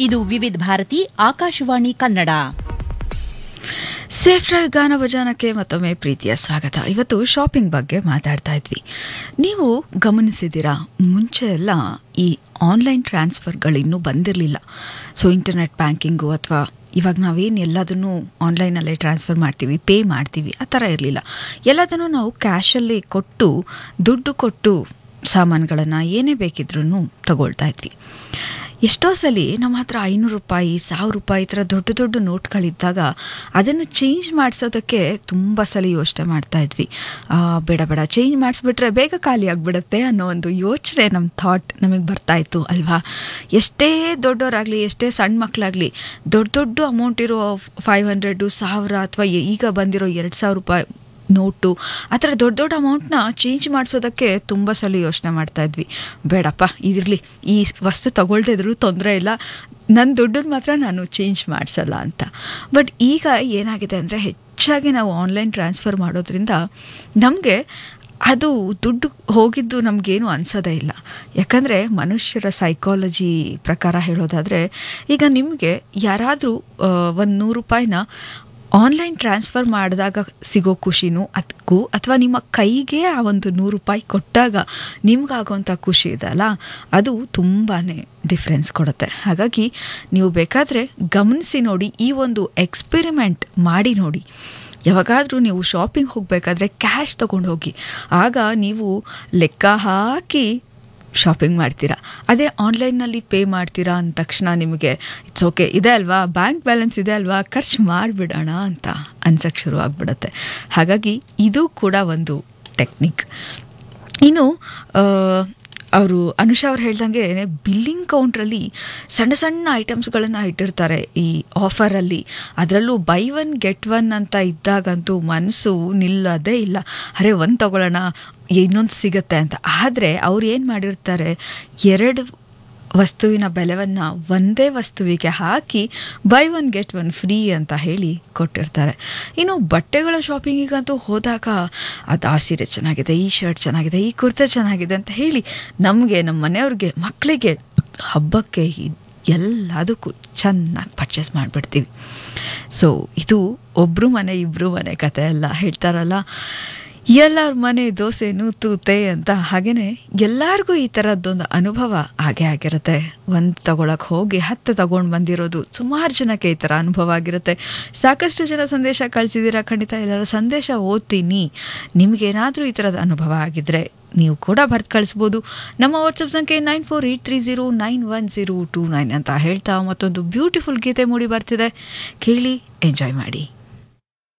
ಇದು Vividh Bharati Akashvani Kannada safe drive ಗಾನ ಭಜಾನಕ್ಕೆ ಮತ್ತೊಮ್ಮೆ ಪ್ರೀತಿಯ ಸ್ವಾಗತ ಇವತ್ತು ಶಾಪಿಂಗ್ ಬಗ್ಗೆ ಮಾತಾಡ್ತಾ ಇದ್ವಿ ನೀವು ಗಮನಿಸಿದ್ದೀರಾ ಮುಂಚೆ ಎಲ್ಲ ಈ ಆನ್ಲೈನ್ ಟ್ರಾನ್ಸ್ಫರ್ಗಳಿನ್ನೂ ಬಂದಿರಲಿಲ್ಲ ಸೊ ಇಂಟರ್ನೆಟ್ ಬ್ಯಾಂಕಿಂಗು ಅಥವಾ ಇವಾಗ ನಾವೇನು ಎಲ್ಲದನ್ನು ಆನ್ಲೈನಲ್ಲೇ ಟ್ರಾನ್ಸ್ಫರ್ ಮಾಡ್ತೀವಿ ಪೇ ಮಾಡ್ತೀವಿ ಆ ಥರ ಇರಲಿಲ್ಲ ಎಲ್ಲದನ್ನು ನಾವು ಕ್ಯಾಶಲ್ಲಿ ಕೊಟ್ಟು ದುಡ್ಡು ಕೊಟ್ಟು ಸಾಮಾನುಗಳನ್ನು ಏನೇ ಬೇಕಿದ್ರೂ ತಗೊಳ್ತಾ ಇದ್ವಿ ಎಷ್ಟೋ ಸಲ ನಮ್ಮ ಹತ್ರ ಐನೂರು ರೂಪಾಯಿ ಸಾವಿರ ರೂಪಾಯಿ ಈ ಥರ ದೊಡ್ಡ ದೊಡ್ಡ ನೋಟ್ಗಳಿದ್ದಾಗ ಅದನ್ನು ಚೇಂಜ್ ಮಾಡಿಸೋದಕ್ಕೆ ತುಂಬ ಸಲ ಯೋಚನೆ ಮಾಡ್ತಾ ಇದ್ವಿ ಆ, ಬೇಡ ಬೇಡ ಚೇಂಜ್ ಮಾಡಿಸ್ಬಿಟ್ರೆ ಬೇಗ ಖಾಲಿ ಆಗಿಬಿಡುತ್ತೆ ಅನ್ನೋ ಒಂದು ಯೋಚನೆ ನಮ್ಮ ಥಾಟ್ ನಮಗೆ ಬರ್ತಾ ಇತ್ತು ಅಲ್ವಾ ಎಷ್ಟೇ ದೊಡ್ಡವರಾಗಲಿ ಎಷ್ಟೇ ಸಣ್ಣ ಮಕ್ಕಳಾಗಲಿ ದೊಡ್ಡ ದೊಡ್ಡ ಅಮೌಂಟ್ ಇರೋ ಫೈವ್ ಹಂಡ್ರೆಡು ಸಾವಿರ ಅಥವಾ ಈಗ ಬಂದಿರೋ ಎರಡು ಸಾವಿರ ರೂಪಾಯಿ ನೋಟು ಆ ಥರ ದೊಡ್ಡ ದೊಡ್ಡ ಅಮೌಂಟ್ನ ಚೇಂಜ್ ಮಾಡಿಸೋದಕ್ಕೆ ತುಂಬ ಸಲ ಯೋಚನೆ ಮಾಡ್ತಾ ಇದ್ವಿ ಬೇಡಪ್ಪ ಇದಿರಲಿ ಈ ವಸ್ತು ತಗೊಳ್ದೇ ಇದ್ರೂ ತೊಂದರೆ ಇಲ್ಲ ನನ್ನ ದುಡ್ಡನ್ನು ಮಾತ್ರ ನಾನು ಚೇಂಜ್ ಮಾಡಿಸಲ್ಲ ಅಂತ ಬಟ್ ಈಗ ಏನಾಗಿದೆ ಅಂದರೆ ಹೆಚ್ಚಾಗಿ ನಾವು ಆನ್ಲೈನ್ ಟ್ರಾನ್ಸ್ಫರ್ ಮಾಡೋದ್ರಿಂದ ನಮಗೆ ಅದು ದುಡ್ಡು ಹೋಗಿದ್ದು ನಮಗೇನು ಅನ್ಸೋದೇ ಇಲ್ಲ ಯಾಕಂದರೆ ಮನುಷ್ಯರ ಸೈಕಾಲಜಿ ಪ್ರಕಾರ ಹೇಳೋದಾದರೆ ಈಗ ನಿಮಗೆ ಯಾರಾದರೂ ಒಂದು ನೂರು ರೂಪಾಯಿನ ಆನ್ಲೈನ್ ಟ್ರಾನ್ಸ್ಫರ್ ಮಾಡಿದಾಗ ಸಿಗೋ ಖುಷಿನೂ ಅದಕ್ಕೂ ಅಥವಾ ನಿಮ್ಮ ಕೈಗೆ ಆ ಒಂದು ನೂರು ರೂಪಾಯಿ ಕೊಟ್ಟಾಗ ನಿಮ್ಗಾಗೋಂಥ ಖುಷಿ ಇದೆಯಲ್ಲ ಅದು ತುಂಬಾ ಡಿಫ್ರೆನ್ಸ್ ಕೊಡುತ್ತೆ ಹಾಗಾಗಿ ನೀವು ಬೇಕಾದರೆ ಗಮನಿಸಿ ನೋಡಿ ಈ ಒಂದು ಎಕ್ಸ್ಪೆರಿಮೆಂಟ್ ಮಾಡಿ ನೋಡಿ ಯಾವಾಗಾದರೂ ನೀವು ಶಾಪಿಂಗ್ ಹೋಗಬೇಕಾದ್ರೆ ಕ್ಯಾಶ್ ತೊಗೊಂಡು ಹೋಗಿ ಆಗ ನೀವು ಲೆಕ್ಕ ಹಾಕಿ ಶಾಪಿಂಗ್ ಮಾಡ್ತೀರಾ ಅದೇ ಆನ್ಲೈನ್ನಲ್ಲಿ ಪೇ ಮಾಡ್ತೀರಾ ಅಂದ ತಕ್ಷಣ ನಿಮಗೆ ಇಟ್ಸ್ ಓಕೆ ಇದೆ ಅಲ್ವಾ ಬ್ಯಾಂಕ್ ಬ್ಯಾಲೆನ್ಸ್ ಇದೆ ಅಲ್ವಾ ಖರ್ಚು ಮಾಡಿಬಿಡೋಣ ಅಂತ ಅನ್ಸಕ್ಕೆ ಶುರು ಆಗ್ಬಿಡುತ್ತೆ ಹಾಗಾಗಿ ಇದು ಕೂಡ ಒಂದು ಟೆಕ್ನಿಕ್ ಇನ್ನು ಅವರು ಅನುಷಾ ಅವ್ರು ಹೇಳ್ದಂಗೆ ಬಿಲ್ಲಿಂಗ್ ಕೌಂಟ್ರಲ್ಲಿ ಸಣ್ಣ ಸಣ್ಣ ಐಟಮ್ಸ್ಗಳನ್ನು ಇಟ್ಟಿರ್ತಾರೆ ಈ ಆಫರಲ್ಲಿ ಅದರಲ್ಲೂ ಬೈ ಒನ್ ಗೆಟ್ ಒನ್ ಅಂತ ಇದ್ದಾಗಂತೂ ಮನಸ್ಸು ನಿಲ್ಲೋದೇ ಇಲ್ಲ ಅರೆ ಒಂದು ತಗೊಳ್ಳೋಣ ಇನ್ನೊಂದು ಸಿಗತ್ತೆ ಅಂತ ಆದರೆ ಅವ್ರು ಏನು ಮಾಡಿರ್ತಾರೆ ಎರಡು ವಸ್ತುವಿನ ಬೆಲೆವನ್ನು ಒಂದೇ ವಸ್ತುವಿಗೆ ಹಾಕಿ buy one get one free ಅಂತ ಹೇಳಿ ಕೊಟ್ಟಿರ್ತಾರೆ ಇನ್ನು ಬಟ್ಟೆಗಳ ಶಾಪಿಂಗಿಗಂತೂ ಹೋದಾಗ ಅದು ಆ ಸೀರೆ ಚೆನ್ನಾಗಿದೆ ಈ ಶರ್ಟ್ ಚೆನ್ನಾಗಿದೆ ಈ ಕುರ್ತೆ ಚೆನ್ನಾಗಿದೆ ಅಂತ ಹೇಳಿ ನಮಗೆ ನಮ್ಮ ಮನೆಯವ್ರಿಗೆ ಮಕ್ಕಳಿಗೆ ಹಬ್ಬಕ್ಕೆ ಇದ್- ಎಲ್ಲದಕ್ಕೂ ಚೆನ್ನಾಗಿ ಪರ್ಚೇಸ್ ಮಾಡಿಬಿಡ್ತೀವಿ ಸೊ ಇದು ಒಬ್ಬರು ಮನೆ ಇಬ್ಬರು ಮನೆ ಕತೆ ಎಲ್ಲ ಹೇಳ್ತಾರಲ್ಲ ಎಲ್ಲರ ಮನೆ ದೋಸೆನು ತೂತೆ ಅಂತ ಹಾಗೇನೆ ಎಲ್ಲರಿಗೂ ಈ ಥರದ್ದೊಂದು ಅನುಭವ ಹಾಗೆ ಆಗಿರುತ್ತೆ ಒಂದು ತಗೊಳಕ್ಕೆ ಹೋಗಿ ಹತ್ತು ತಗೊಂಡು ಬಂದಿರೋದು ಸುಮಾರು ಜನಕ್ಕೆ ಈ ಥರ ಅನುಭವ ಆಗಿರುತ್ತೆ ಸಾಕಷ್ಟು ಜನ ಸಂದೇಶ ಕಳಿಸಿದ್ದೀರಾ ಖಂಡಿತ ಎಲ್ಲರ ಸಂದೇಶ ಓದ್ತೀನಿ ನಿಮಗೇನಾದರೂ ಈ ಥರದ ಅನುಭವ ಆಗಿದ್ರೆ ನೀವು ಕೂಡ ಬರ್ದು ಕಳಿಸ್ಬೋದು ನಮ್ಮ ವಾಟ್ಸಪ್ ಸಂಖ್ಯೆ nine four eight three zero nine one zero two nine ಅಂತ ಹೇಳ್ತಾ ಮತ್ತೊಂದು ಬ್ಯೂಟಿಫುಲ್ ಗೀತೆ ಮೂಡಿ ಬರ್ತಿದೆ ಕೇಳಿ ಎಂಜಾಯ್ ಮಾಡಿ